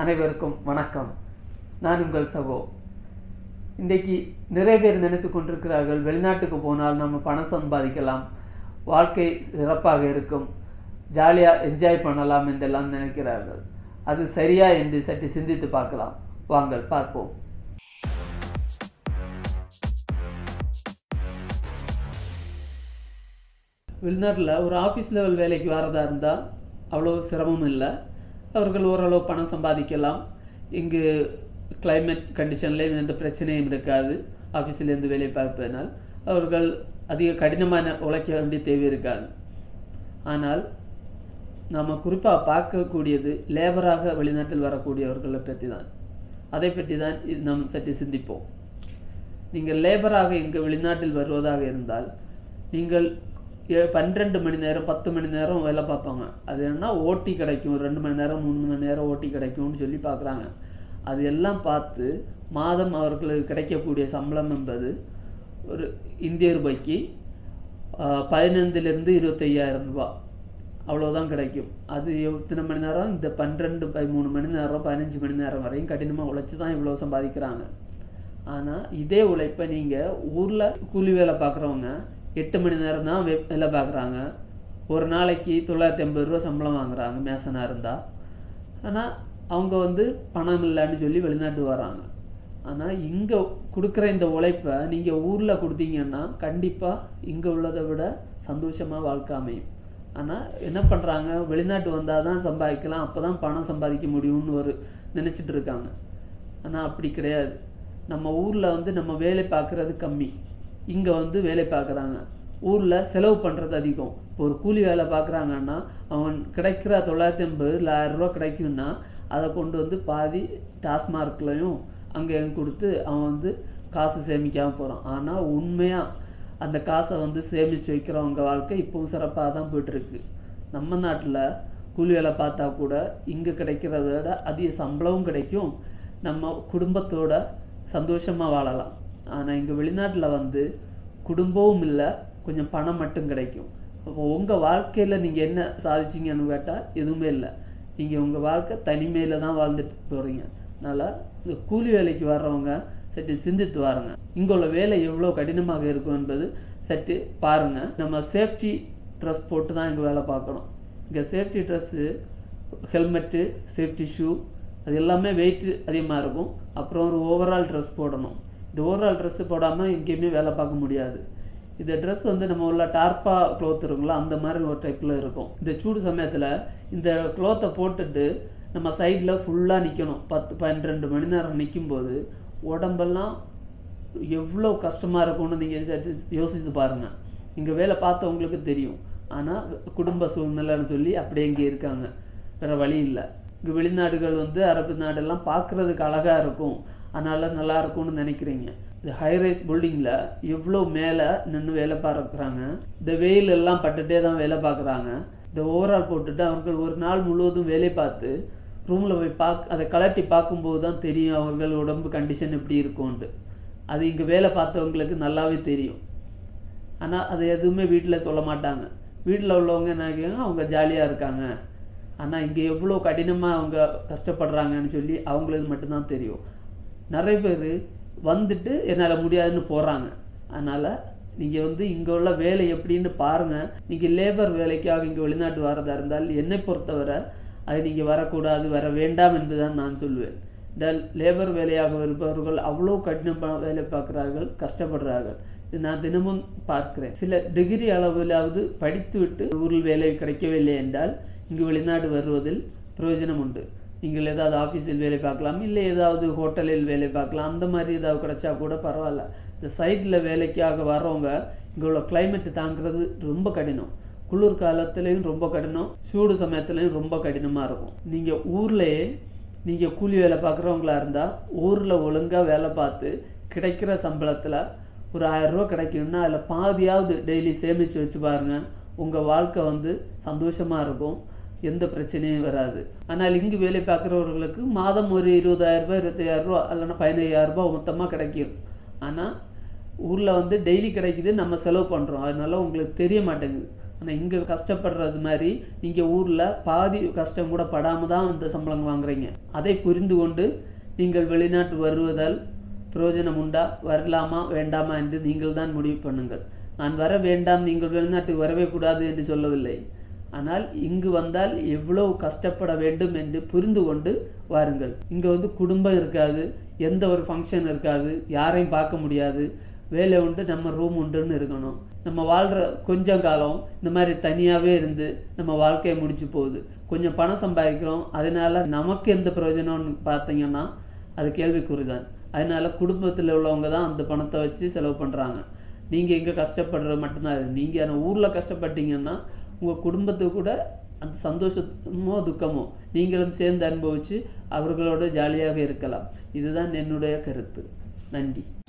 அனைவருக்கும் வணக்கம் நான் உங்கள் சகோ இன்றைக்கு நிறைய பேர் நினைத்து கொண்டிருக்கிறார்கள் வெளிநாட்டுக்கு போனால் நம்ம பணம் சம்பாதிக்கலாம் வாழ்க்கை சிறப்பாக இருக்கும் ஜாலியாக என்ஜாய் பண்ணலாம் என்றெல்லாம் நினைக்கிறார்கள் அது சரியா என்று சற்று சிந்தித்து பார்க்கலாம் வாங்கள் பார்ப்போம் வெளிநாட்டில் ஒரு ஆஃபீஸ் லெவல் வேலைக்கு வரதா இருந்தால் அவ்வளோ சிரமம் இல்லை அவர்கள் ஓரளவு பணம் சம்பாதிக்கலாம் இங்கு climate கண்டிஷன்லேயும் எந்த பிரச்சனையும் இருக்காது ஆஃபீஸ்லேருந்து வேலை பார்ப்பதனால் அவர்கள் அதிக கடினமான உழைக்க வேண்டிய தேவை இருக்காது ஆனால் நம்ம குறிப்பாக பார்க்கக்கூடியது லேபராக வெளிநாட்டில் வரக்கூடியவர்களை பற்றி தான் அதை பற்றி தான் இது நாம் சற்று சிந்திப்போம் நீங்கள் லேபராக இங்கு வெளிநாட்டில் வருவதாக இருந்தால் நீங்கள் ஏ- பன்னிரெண்டு மணி நேரம் பத்து மணி நேரம் வேலை பார்ப்பாங்க அது என்னன்னா ஓட்டி கிடைக்கும் ரெண்டு மணி நேரம் மூணு மணி நேரம் ஓட்டி கிடைக்கும்னு சொல்லி பார்க்குறாங்க அது எல்லாம் பார்த்து மாதம் அவர்களுக்கு கிடைக்கக்கூடிய சம்பளம் என்பது ஒரு இந்திய ரூபாய்க்கு ஆஹ், பதினைந்துலேருந்து இருபத்தையாயிரம் ரூபாய் அவ்வளோதான் கிடைக்கும் அது எத்தனை மணி நேரம் இந்த பன்னிரெண்டு பதிமூணு மணி நேரம் பதினஞ்சு மணி நேரம் வரையும் கடினமாக உழைச்சி தான் இவ்வளோ சம்பாதிக்கிறாங்க ஆனால் இதே உழைப்பை நீங்கள் ஊரில் கூலி வேலை பார்க்குறவங்க எட்டு மணி நேரம் தான் வே- வேலை பார்க்குறாங்க ஒரு நாளைக்கு தொள்ளாயிரத்தி ஐம்பது ரூபா சம்பளம் வாங்குறாங்க மேசனாக இருந்தால் ஆனால் அவங்க வந்து பணம் இல்லைன்னு சொல்லி வெளிநாட்டு வராங்க ஆனால் இங்கே கொடுக்குற இந்த உழைப்பை நீங்கள் ஊரில் கொடுத்தீங்கன்னா கண்டிப்பாக இங்கே உள்ளதை விட சந்தோஷமாக வாழ்க்கை அமையும் ஆனால் என்ன பண்ணுறாங்க வெளிநாட்டு வந்தால் தான் சம்பாதிக்கலாம் அப்போ தான் பணம் சம்பாதிக்க முடியும்னு ஒரு நினச்சிட்டு இருக்காங்க ஆனால் அப்படி கிடையாது நம்ம ஊரில் வந்து நம்ம வேலை பார்க்குறது கம்மி இங்கே வந்து வேலை பார்க்குறாங்க ஊரில் செலவு பண்ணுறது அதிகம் இப்போ ஒரு கூலி வேலை பார்க்குறாங்கன்னா அவன் கிடைக்கிற தொள்ளாயிரத்தி ஐம்பது இல்லை ஆயிரம் ரூபா கிடைக்கும்னா அதை கொண்டு வந்து பாதி டாஸ்மார்க்லையும் அங்கே கொடுத்து அவன் வந்து காசு சேமிக்காமல் போகிறான் ஆனால் உண்மையாக அந்த காசை வந்து சேமித்து வைக்கிறவங்க வாழ்க்கை இப்போவும் சிறப்பாக தான் போயிட்டுருக்கு நம்ம நாட்டில் கூலி வேலை பார்த்தா கூட இங்கே கிடைக்கிறத விட அதிக சம்பளமும் கிடைக்கும் நம்ம குடும்பத்தோட சந்தோஷமாக வாழலாம் ஆனால் இங்கே வெளிநாட்டில் வந்து குடும்பமும் இல்லை கொஞ்சம் பணம் மட்டும் கிடைக்கும் அப்போ உங்கள் வாழ்க்கையில் நீங்கள் என்ன சாதிச்சீங்கன்னு கேட்டால் எதுவுமே இல்லை நீங்கள் உங்கள் வாழ்க்கை தனிமையில் தான் வாழ்ந்துட்டு போகிறீங்க அதனால் இந்த கூலி வேலைக்கு வர்றவங்க சற்று சிந்தித்து வாருங்க இங்கே உள்ள வேலை எவ்வளோ கடினமாக இருக்கும் என்பது சற்று பாருங்கள் நம்ம சேஃப்டி ட்ரெஸ் போட்டு தான் இங்கே வேலை பார்க்கணும் இங்கே safety dress helmet safety shoe அது எல்லாமே வெயிட் அதிகமாக இருக்கும் அப்புறம் ஒரு ஓவரால் ட்ரெஸ் போடணும் இந்த ஓவரால் ட்ரெஸ்ஸு போடாமல் எங்கேயுமே வேலை பார்க்க முடியாது இந்த ட்ரெஸ் வந்து நம்ம உள்ள டார்ப்பா க்ளோத் இருக்குங்களா அந்த மாதிரி ஒரு டைப்பில் இருக்கும் இந்த சூடு சமயத்தில் இந்த க்ளோத்தை போட்டுட்டு நம்ம சைடில் ஃபுல்லாக நிற்கணும் பத்து பன்னிரெண்டு மணி நேரம் நிற்கும்போது உடம்பெல்லாம் எவ்வளோ கஷ்டமாக இருக்கும்னு நீங்கள் சற்று யோசித்து பாருங்கள் இங்கே வேலை பார்த்தவங்களுக்கு தெரியும் ஆனால் குடும்ப சூழ்நிலைன்னு சொல்லி அப்படியே இங்கே இருக்காங்க வேறு வழி இல்லை இங்கே வெளிநாடுகள் வந்து அரபு நாடெல்லாம் பார்க்குறதுக்கு அழகாக இருக்கும் அதனால் நல்லா இருக்கும்னு நினைக்கிறீங்க இந்த ஹைரைஸ் பில்டிங்கில் எவ்வளோ மேலே நின்று வேலை பார்க்குறாங்க இந்த வெயில் எல்லாம் பட்டுட்டே தான் வேலை பார்க்குறாங்க இந்த ஓவரால் போட்டுட்டு அவர்கள் ஒரு நாள் முழுவதும் வேலை பார்த்து ரூமில் போய் பார்க்க அதை கலட்டி பார்க்கும்போது தான் தெரியும் அவர்கள் உடம்பு கண்டிஷன் எப்படி இருக்கும்ன்ட்டு அது இங்கே வேலை பார்த்தவங்களுக்கு நல்லாவே தெரியும் ஆனால் அது எதுவுமே வீட்டில் சொல்ல மாட்டாங்க வீட்டில் உள்ளவங்க என்ன கேட்காங்க அவங்க ஜாலியாக இருக்காங்க ஆனால் இங்கே எவ்வளோ கடினமாக அவங்க கஷ்டப்படுறாங்கன்னு சொல்லி அவங்களுக்கு மட்டும்தான் தெரியும் நிறைய பேர் வந்துட்டு என்னால் முடியாதுன்னு போகிறாங்க அதனால் நீங்கள் வந்து இங்கே உள்ள வேலை எப்படின்னு பாருங்கள் நீங்கள் லேபர் வேலைக்காக இங்கே வெளிநாட்டு வரதா இருந்தால் என்னை பொறுத்தவரை அது நீங்கள் வரக்கூடாது வர வேண்டாம் என்பதுதான் நான் சொல்லுவேன் இந்த லேபர் வேலையாக இருப்பவர்கள் அவ்வளோ கடினமாக வேலை பார்க்குறார்கள் கஷ்டப்படுறார்கள் இது நான் தினமும் பார்க்கிறேன் சில டிகிரி அளவிலாவது படித்துவிட்டு ஊரில் வேலை கிடைக்கவில்லை என்றால் இங்கு வெளிநாடு வருவதில் பிரயோஜனம் உண்டு நீங்கள் ஏதாவது ஆஃபீஸில் வேலை பார்க்கலாம் இல்லை ஏதாவது ஹோட்டலில் வேலை பார்க்கலாம் அந்த மாதிரி ஏதாவது கிடைச்சா கூட பரவாயில்ல இந்த சைட்டில் வேலைக்காக வர்றவங்க இங்கே உள்ள climate தாங்கிறது ரொம்ப கடினம் குளிர் காலத்துலேயும் ரொம்ப கடினம் சூடு சமயத்துலேயும் ரொம்ப கடினமாக இருக்கும் நீங்கள் ஊர்லேயே நீங்கள் கூலி வேலை பார்க்குறவங்களா இருந்தால் ஊரில் ஒழுங்காக வேலை பார்த்து கிடைக்கிற சம்பளத்தில் ஒரு ஆயிரம் ரூபா கிடைக்கும்னா அதில் பாதியாவது டெய்லி சேமித்து வச்சு பாருங்கள் உங்கள் வாழ்க்கை வந்து சந்தோஷமாக இருக்கும் எந்த பிரச்சனையும் வராது ஆனால் இங்கு வேலை பார்க்குறவர்களுக்கு மாதம் ஒரு இருபதாயிரம் ரூபாய் இருபத்தையாயிரம் ரூபா இல்லைன்னா பதினையாயிரம் ரூபாய் மொத்தமாக கிடைக்கும் ஆனால் ஊரில் வந்து டெய்லி கிடைக்குது நம்ம செலவு பண்ணுறோம் அதனால உங்களுக்கு தெரிய மாட்டேங்குது ஆனால் இங்கே கஷ்டப்படுறது மாதிரி நீங்கள் ஊரில் பாதி கஷ்டம் கூட படாமல் தான் இந்த சம்பளம் வாங்குறீங்க அதை புரிந்து கொண்டு நீங்கள் வெளிநாட்டு வருவதால் பிரயோஜனம் உண்டா வரலாமா வேண்டாமா என்று நீங்கள் தான் முடிவு பண்ணுங்கள் நான் வர வேண்டாம் நீங்கள் வெளிநாட்டுக்கு வரவே கூடாது என்று சொல்லவில்லை ஆனால் இங்கு வந்தால் எவ்வளவு கஷ்டப்பட வேண்டும் என்று புரிந்து கொண்டு வாருங்கள் இங்கே வந்து குடும்பம் இருக்காது எந்த ஒரு ஃபங்க்ஷன் இருக்காது யாரையும் பார்க்க முடியாது வேலை உண்டு நம்ம ரூம் உண்டுன்னு இருக்கணும் நம்ம வாழ்கிற கொஞ்சம் காலம் இந்த மாதிரி தனியாகவே இருந்து நம்ம வாழ்க்கையை முடிச்சு போகுது கொஞ்சம் பணம் சம்பாதிக்கிறோம் அதனால நமக்கு எந்த பிரயோஜனம்னு பார்த்தீங்கன்னா அது கேள்விக்குறி தான் அதனால குடும்பத்தில் உள்ளவங்க தான் அந்த பணத்தை வச்சு செலவு பண்ணுறாங்க நீங்கள் எங்கே கஷ்டப்படுறது மட்டும்தான் நீங்கள் அந்த ஊரில் கஷ்டப்பட்டீங்கன்னா உங்கள் குடும்பத்துக்கு கூட அந்த சந்தோஷமோ துக்கமோ நீங்களும் சேர்ந்து அனுபவித்து அவர்களோட ஜாலியாக இருக்கலாம் இதுதான் என்னுடைய கருத்து நன்றி